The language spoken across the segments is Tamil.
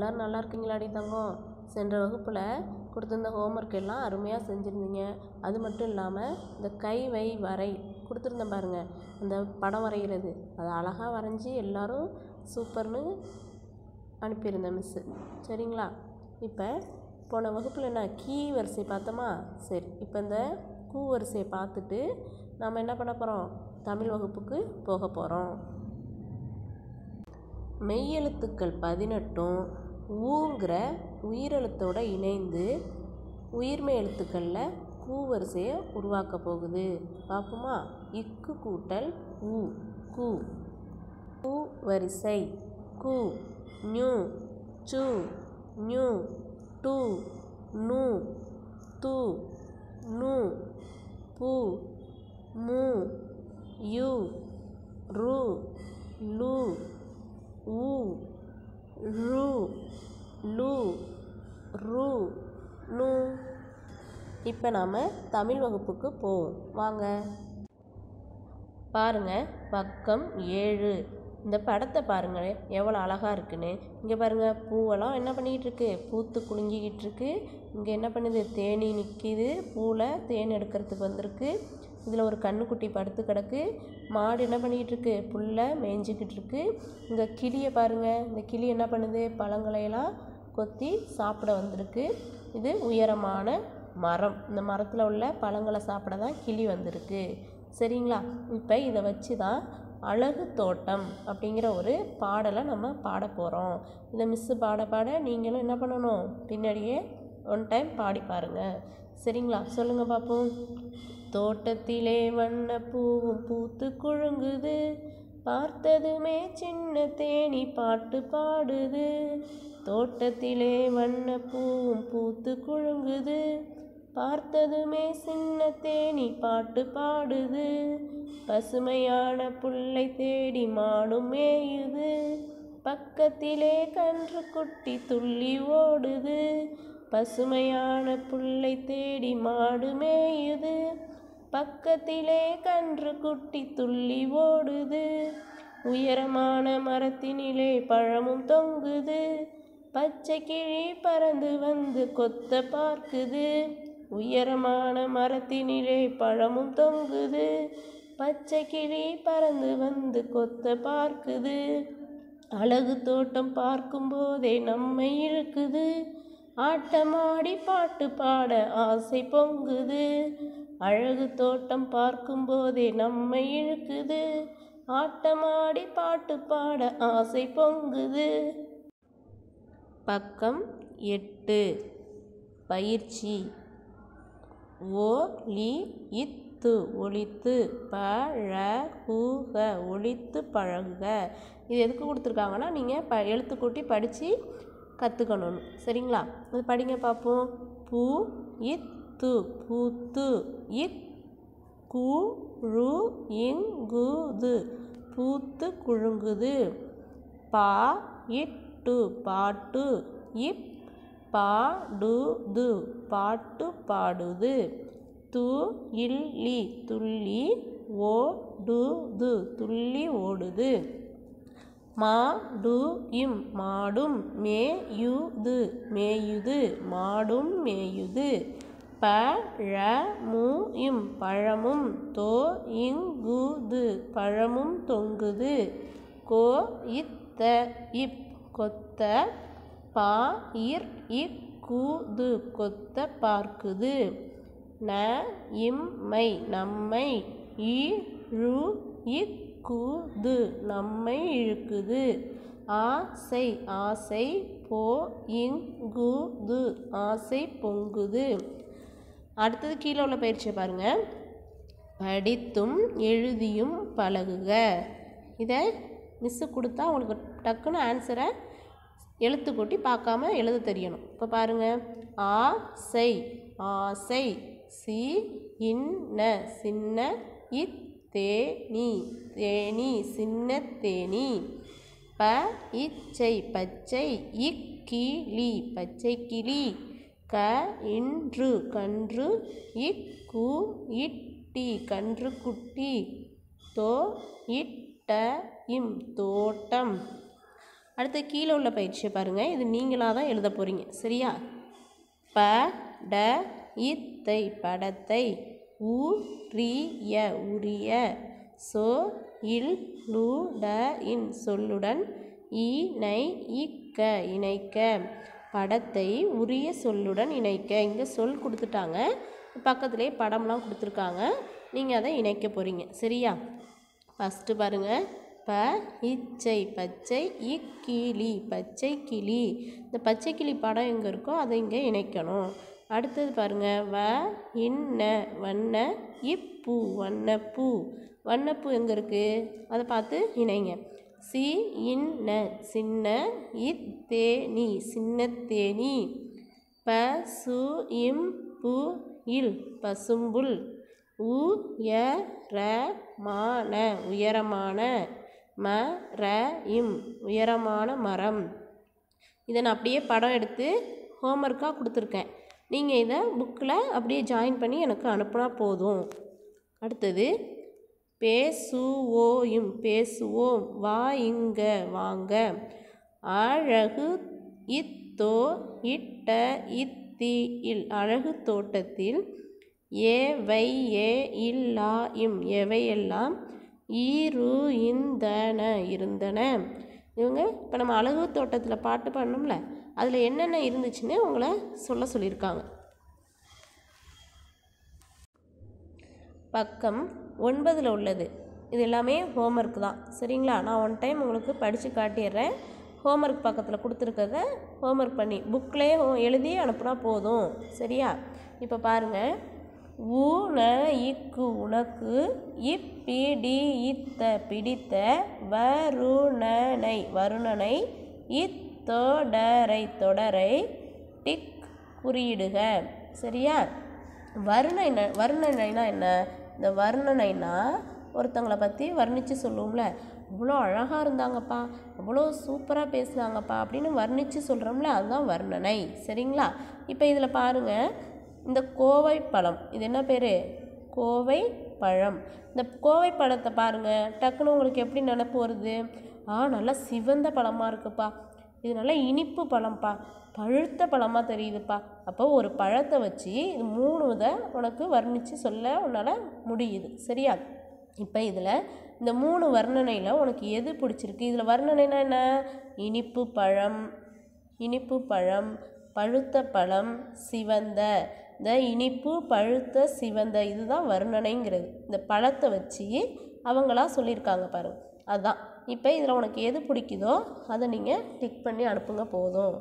எல்லோரும் நல்லா இருக்கீங்களாடி தங்கம் சென்ற வகுப்பில் கொடுத்துருந்த ஹோம்ஒர்க் எல்லாம் அருமையாக செஞ்சுருந்தீங்க அது மட்டும் இல்லாமல் இந்த கை வை வரை கொடுத்துருந்தேன் பாருங்கள் அந்த படம் வரைகிறது அதை அழகாக வரைஞ்சி எல்லோரும் சூப்பர்னு அனுப்பியிருந்தேன் மிஸ்ஸு சரிங்களா இப்போ போன வகுப்பில் என்ன கீ வரிசை பார்த்தோமா சரி இப்போ இந்த கூ வரிசையை பார்த்துட்டு நாம் என்ன பண்ண போகிறோம் தமிழ் வகுப்புக்கு போக போகிறோம் மெய்யெழுத்துக்கள் பதினெட்டும் ஊங்கிற உயிரெழுத்தோட இணைந்து உயிர்மெய் எழுத்துக்களில் கூ வரிசையை உருவாக்க போகுது பார்ப்போமா இக்கு கூட்டல் ஊ கூ கூ வரிசை கு நு சு நு டு நு து நு பு மு யு ரு லு உ ரு லு ரு நு இப்போ நாம் தமிழ் வகுப்புக்கு போவோம் வாங்க பாருங்க பக்கம் ஏழு இந்த படத்தை பாருங்க எவ்வளோ அழகாக இருக்குன்னு இங்கே பாருங்க பூவெல்லாம் என்ன பண்ணிக்கிட்டு இருக்கு பூத்து குலுங்கிக்கிட்டு இருக்கு இங்கே என்ன பண்ணுது தேனி நிற்கிது பூவில் தேன் எடுக்கிறதுக்கு வந்திருக்கு இதில் ஒரு கண்ணுக்குட்டி படுத்து கிடக்கு மாடு என்ன பண்ணிக்கிட்டு இருக்கு புல்லை மேய்ஞ்சிக்கிட்டு இருக்கு இங்கே கிளியை பாருங்க இந்த கிளி என்ன பண்ணுது பழங்களையெல்லாம் கொத்தி சாப்பிட வந்திருக்கு இது உயரமான மரம் இந்த மரத்தில் உள்ள பழங்களை சாப்பிட தான் கிளி வந்திருக்கு சரிங்களா இப்போ இதை வச்சு தான் அழகு தோட்டம் அப்படிங்கிற ஒரு பாடலை நம்ம பாட போகிறோம் இதை மிஸ்ஸு பாட பாட நீங்களும் என்ன பண்ணணும் பின்னாடியே ஒன் டைம் பாடி பாருங்கள் சரிங்களா சொல்லுங்கள் பார்ப்போம் தோட்டத்திலே வண்ண பூவும் பூத்து குழுங்குது பார்த்ததுமே சின்ன தேனி பாட்டு பாடுது தோட்டத்திலே வண்ண பூவும் பூத்து குழுங்குது பார்த்ததுமே சின்ன தேனி பாட்டு பாடுது பசுமையான புல்லை தேடி மாடும் மேயுது பக்கத்திலே கன்று குட்டி துள்ளி ஓடுது பசுமையான புல்லை தேடி மாடு மேயுது பக்கத்திலே கன்று குட்டி துள்ளி ஓடுது உயரமான மரத்தினிலே பழமும் தொங்குது பச்சை கிளி பறந்து வந்து கொத்த பார்க்குது உயரமான மரத்தினிலே பழமும் தொங்குது பச்சை கிளி பறந்து வந்து கொத்த பார்க்குது அழகு தோட்டம் பார்க்கும்போதே நம்மை இழுக்குது ஆட்டமாடி பாட்டு பாட ஆசை பொங்குது அழகு தோட்டம் பார்க்கும்போதே நம்மை இழுக்குது ஆட்டமாடி பாட்டு பாட ஆசை பொங்குது பக்கம் எட்டு பயிற்சி ஓ லி இத்து ஒழித்து பழகுக ஒழித்து பழகுக இது எதுக்கு கொடுத்துருக்காங்கன்னா நீங்கள் ப எழுத்து கூட்டி படித்து கற்றுக்கணும் சரிங்களா அது படிங்க பார்ப்போம் பூ இத்து பூத்து இக் கு ழு இங்குது பூத்து குழுங்குது பா இட்டு பாட்டு இப் பாடுது பாட்டு பாடுது து இல்லி துள்ளி ஓடுது துள்ளி ஓடுது மாடு இம் மாடும் மேயுது மேயுது மாடும் மேயுது பழமு இம் பழமும் தோ இங்குது பழமும் தொங்குது கோ இத்த இப் கொத்த பா இர் இக்குது கொத்த பார்க்குது ந இம்மை நம்மை இழு இக்குது நம்மை இழுக்குது ஆசை ஆசை போ இங்குது ஆசை பொங்குது அடுத்தது கீழே உள்ள பயிற்சியை பாருங்கள் படித்தும் எழுதியும் பழகுக இதை மிஸ்ஸு கொடுத்தா உங்களுக்கு டக்குன்னு ஆன்சரை எழுத்து கூட்டி பார்க்காம எழுத தெரியணும் இப்போ பாருங்கள் ஆசை ஆசை சி இன்ன சின்ன இத் தேனி தேனி சின்ன தேனி ப இச்சை பச்சை இக்கிளி பச்சை கிளி க இன்று கன்று இக்கு இட்டி கன்று குட்டி தோ இட்ட இம் தோட்டம் அடுத்து கீழே உள்ள பயிற்சியை பாருங்கள் இது நீங்களாக தான் எழுத போகிறீங்க சரியா ப ட இத்தை படத்தை உ ரிய உரிய சோ இல் லு ட இன் சொல்லுடன் இ நை இக்க இணைக்க படத்தை உரிய சொல்லுடன் இணைக்க இங்கே சொல் கொடுத்துட்டாங்க பக்கத்துலேயே படம்லாம் கொடுத்துருக்காங்க நீங்கள் அதை இணைக்க போகிறீங்க சரியா ஃபஸ்ட்டு பாருங்கள் ப இச்சை பச்சை இக்கிளி பச்சை கிளி இந்த பச்சை கிளி படம் எங்கே இருக்கோ அதை இங்கே இணைக்கணும் அடுத்தது பாருங்க வ இன்ன வண்ண இப்பூ வண்ணப்பூ வண்ணப்பூ எங்கே இருக்குது அதை பார்த்து இணைங்க சி இன்ன சின்ன இத்தேனி சின்ன தேனி ப சு இம் பு இல் பசும்புல் உ ய ர மான உயரமான ம ர இம் உயரமான மரம் இதை நான் அப்படியே படம் எடுத்து ஹோம்ஒர்க்காக கொடுத்துருக்கேன் நீங்கள் இதை புக்கில் அப்படியே ஜாயின் பண்ணி எனக்கு அனுப்புனா போதும் அடுத்தது பேசுவோயும் பேசுவோம் வா இங்க வாங்க அழகு இத்தோ இட்ட இத்தி இல் அழகு தோட்டத்தில் ஏவை ஏ இல்லா இம் எவையெல்லாம் ஈரு இந்தன இருந்தன இவங்க இப்போ நம்ம அழகு தோட்டத்தில் பாட்டு பாடணும்ல அதில் என்னென்ன இருந்துச்சுன்னு உங்களை சொல்ல சொல்லியிருக்காங்க பக்கம் ஒன்பதில் உள்ளது இது எல்லாமே ஹோம்ஒர்க் தான் சரிங்களா நான் ஒன் டைம் உங்களுக்கு படித்து காட்டிடுறேன் ஹோம்ஒர்க் பக்கத்தில் கொடுத்துருக்கத ஹோம்ஒர்க் பண்ணி புக்லேயே எழுதி அனுப்புனா போதும் சரியா இப்போ பாருங்கள் உன இக்கு உனக்கு இப்பிடி இத்த பிடித்த வருணனை வருணனை இத்தொடரை தொடரை டிக் குறியிடுக சரியா வர்ணனை வர்ணனைனா என்ன இந்த வர்ணனைனா ஒருத்தவங்களை பற்றி வர்ணித்து சொல்லுவோம்ல அவ்வளோ அழகாக இருந்தாங்கப்பா அவ்வளோ சூப்பராக பேசுனாங்கப்பா அப்படின்னு வர்ணித்து சொல்கிறோம்ல அதுதான் வர்ணனை சரிங்களா இப்போ இதில் பாருங்கள் இந்த கோவை பழம் இது என்ன பேர் கோவை பழம் இந்த கோவை பழத்தை பாருங்கள் டக்குன்னு உங்களுக்கு எப்படி நினப்பு வருது ஆ நல்லா சிவந்த பழமாக இருக்குப்பா இது நல்லா இனிப்பு பழம்ப்பா பழுத்த பழமாக தெரியுதுப்பா அப்போ ஒரு பழத்தை வச்சு இது மூணு இதை உனக்கு வர்ணித்து சொல்ல உன்னால் முடியுது சரியா இப்போ இதில் இந்த மூணு வர்ணனையில் உனக்கு எது பிடிச்சிருக்கு இதில் வர்ணனைனா என்ன இனிப்பு பழம் இனிப்பு பழம் பழுத்த பழம் சிவந்த இந்த இனிப்பு பழுத்த சிவந்த இதுதான் வர்ணனைங்கிறது இந்த பழத்தை வச்சு அவங்களா சொல்லியிருக்காங்க பாருங்க அதுதான் இப்போ இதில் உனக்கு எது பிடிக்குதோ அதை நீங்கள் டிக் பண்ணி அனுப்புங்க போதும்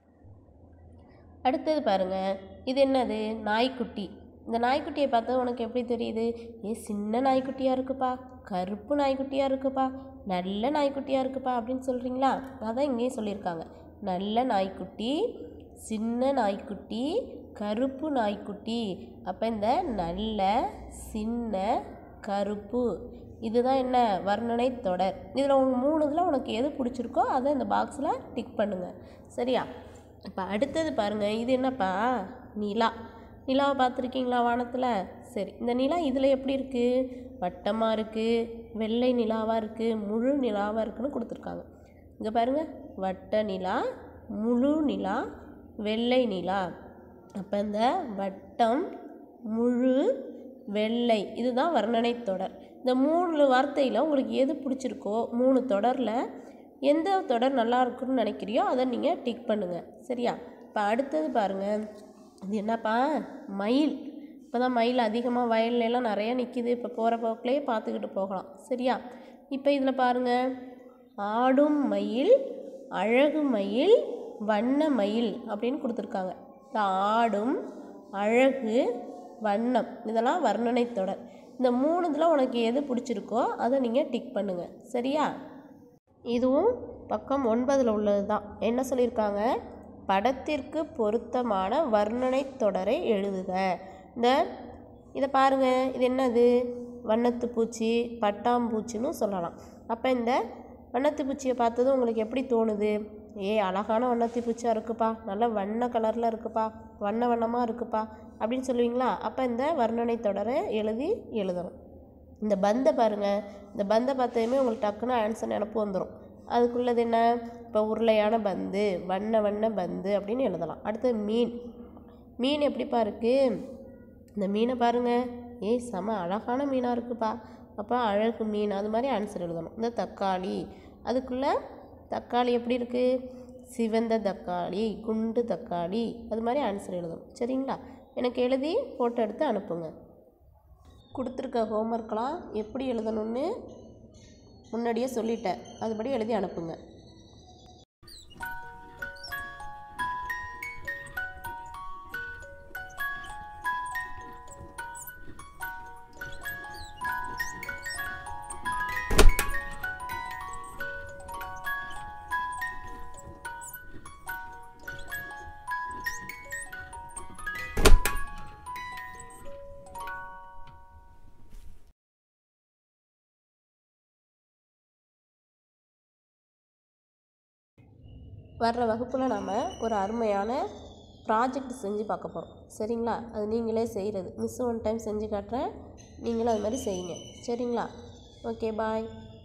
அடுத்தது பாருங்க இது என்னது நாய்க்குட்டி இந்த நாய்க்குட்டியை பார்த்தா உனக்கு எப்படி தெரியுது ஏ சின்ன நாய்க்குட்டியாக இருக்குப்பா கருப்பு நாய்க்குட்டியாக இருக்குப்பா நல்ல நாய்க்குட்டியாக இருக்குப்பா அப்படின்னு சொல்கிறீங்களா அதான் இங்கேயும் சொல்லியிருக்காங்க நல்ல நாய்க்குட்டி சின்ன நாய்க்குட்டி கருப்பு நாய்க்குட்டி அப்போ இந்த நல்ல சின்ன கருப்பு இதுதான் என்ன வர்ணனை தொடர் இதில் உங்க மூணு இதில் உனக்கு எது பிடிச்சிருக்கோ அதை இந்த பாக்ஸில் டிக் பண்ணுங்கள் சரியா இப்போ அடுத்தது பாருங்கள் இது என்னப்பா நிலா நிலாவை பார்த்துருக்கீங்களா வானத்தில் சரி இந்த நிலா இதில் எப்படி இருக்குது வட்டமாக இருக்குது வெள்ளை நிலாவாக இருக்குது முழு நிலாவாக இருக்குன்னு கொடுத்துருக்காங்க இங்கே பாருங்கள் வட்ட நிலா முழு நிலா வெள்ளை நிலா அப்போ இந்த வட்டம் முழு வெள்ளை இதுதான் வர்ணனை தொடர் இந்த மூணு வார்த்தையில் உங்களுக்கு எது பிடிச்சிருக்கோ மூணு தொடரில் எந்த தொடர் நல்லா இருக்குன்னு நினைக்கிறியோ அதை நீங்கள் டிக் பண்ணுங்கள் சரியா இப்போ அடுத்தது பாருங்கள் இது என்னப்பா மயில் இப்போ தான் மயில் அதிகமாக வயல்ல எல்லாம் நிறைய நிற்கிது இப்போ போகிற போக்கிலே பார்த்துக்கிட்டு போகலாம் சரியா இப்போ இதில் பாருங்கள் ஆடும் மயில் அழகு மயில் வண்ண மயில் அப்படின்னு கொடுத்துருக்காங்க இந்த ஆடும் அழகு வண்ணம் இதெல்லாம் வர்ணனை தொடர் இந்த மூணு இதில் உனக்கு எது பிடிச்சிருக்கோ அதை நீங்கள் டிக் பண்ணுங்கள் சரியா இதுவும் பக்கம் ஒன்பதில் உள்ளது தான் என்ன சொல்லியிருக்காங்க படத்திற்கு பொருத்தமான வர்ணனை தொடரை எழுதுக இந்த இதை பாருங்கள் இது என்னது வண்ணத்து பூச்சி பட்டாம்பூச்சின்னு சொல்லலாம் அப்போ இந்த வண்ணத்து பூச்சியை பார்த்ததும் உங்களுக்கு எப்படி தோணுது ஏ அழகான வண்ணத்து பூச்சியாக இருக்குப்பா நல்ல வண்ண கலரில் இருக்குப்பா வண்ண வண்ணமாக இருக்குப்பா அப்படின்னு சொல்லுவீங்களா அப்போ இந்த வர்ணனை தொடரை எழுதி எழுதணும் இந்த பந்தை பாருங்கள் இந்த பந்தை பார்த்ததுமே உங்களுக்கு டக்குன்னு ஆன்சர் நினப்பு வந்துடும் அதுக்குள்ளது என்ன இப்போ உருளையான பந்து வண்ண வண்ண பந்து அப்படின்னு எழுதலாம் அடுத்து மீன் மீன் எப்படிப்பா இருக்குது இந்த மீனை பாருங்க ஏய் செம அழகான மீனாக இருக்குப்பா அப்போ அழகு மீன் அது மாதிரி ஆன்சர் எழுதணும் இந்த தக்காளி அதுக்குள்ளே தக்காளி எப்படி இருக்குது சிவந்த தக்காளி குண்டு தக்காளி அது மாதிரி ஆன்சர் எழுதணும் சரிங்களா எனக்கு எழுதி ஃபோட்டோ எடுத்து அனுப்புங்க கொடுத்துருக்க ஹோம்ஒர்க்கெலாம் எப்படி எழுதணும்னு முன்னாடியே சொல்லிட்டேன் அதுபடி எழுதி அனுப்புங்க வர்ற வகுப்பில் நாம் ஒரு அருமையான ப்ராஜெக்ட் செஞ்சு பார்க்க போகிறோம் சரிங்களா அது நீங்களே செய்கிறது மிஸ் ஒன் டைம் செஞ்சு காட்டுறேன் நீங்களும் அது மாதிரி செய்யுங்க சரிங்களா ஓகே பாய்